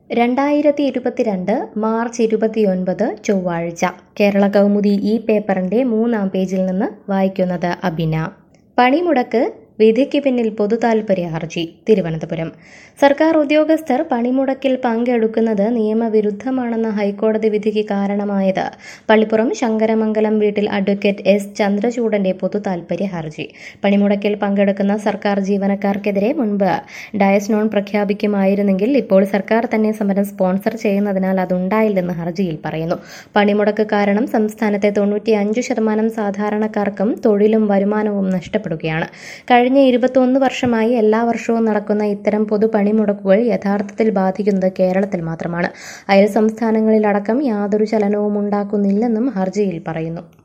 രണ്ടായിരത്തി ഇരുപത്തിരണ്ട് മാർച്ച് ഇരുപത്തിയൊൻപത് ചൊവ്വാഴ്ച കേരള കൗമുദി ഈ പേപ്പറിന്റെ മൂന്നാം പേജിൽ നിന്ന് വായിക്കുന്നത് അബിന പണിമുടക്ക് വിധിക്ക് പിന്നിൽ പൊതുതാൽപര്യ ഹർജി തിരുവനന്തപുരം സർക്കാർ ഉദ്യോഗസ്ഥർ പണിമുടക്കിൽ പങ്കെടുക്കുന്നത് നിയമവിരുദ്ധമാണെന്ന ഹൈക്കോടതി വിധിക്ക് കാരണമായത് പള്ളിപ്പുറം ശങ്കരമംഗലം വീട്ടിൽ അഡ്വക്കേറ്റ് എസ് ചന്ദ്രചൂഡന്റെ പൊതുതാൽപര്യ ഹർജി പണിമുടക്കിൽ പങ്കെടുക്കുന്ന സർക്കാർ ജീവനക്കാർക്കെതിരെ മുൻപ് ഡയസ്നോൺ പ്രഖ്യാപിക്കുമായിരുന്നെങ്കിൽ ഇപ്പോൾ സർക്കാർ തന്നെ സമരം സ്പോൺസർ ചെയ്യുന്നതിനാൽ അതുണ്ടായില്ലെന്ന് ഹർജിയിൽ പറയുന്നു പണിമുടക്ക് കാരണം സംസ്ഥാനത്തെ തൊണ്ണൂറ്റിയഞ്ച് ശതമാനം സാധാരണക്കാർക്കും തൊഴിലും വരുമാനവും നഷ്ടപ്പെടുകയാണ് കഴിഞ്ഞ ഇരുപത്തൊന്ന് വർഷമായി എല്ലാ വർഷവും നടക്കുന്ന ഇത്തരം പൊതു പണിമുടക്കുകൾ യഥാർത്ഥത്തിൽ ബാധിക്കുന്നത് കേരളത്തിൽ മാത്രമാണ് അയൽ സംസ്ഥാനങ്ങളിലടക്കം യാതൊരു ചലനവും ഉണ്ടാക്കുന്നില്ലെന്നും ഹർജിയിൽ പറയുന്നു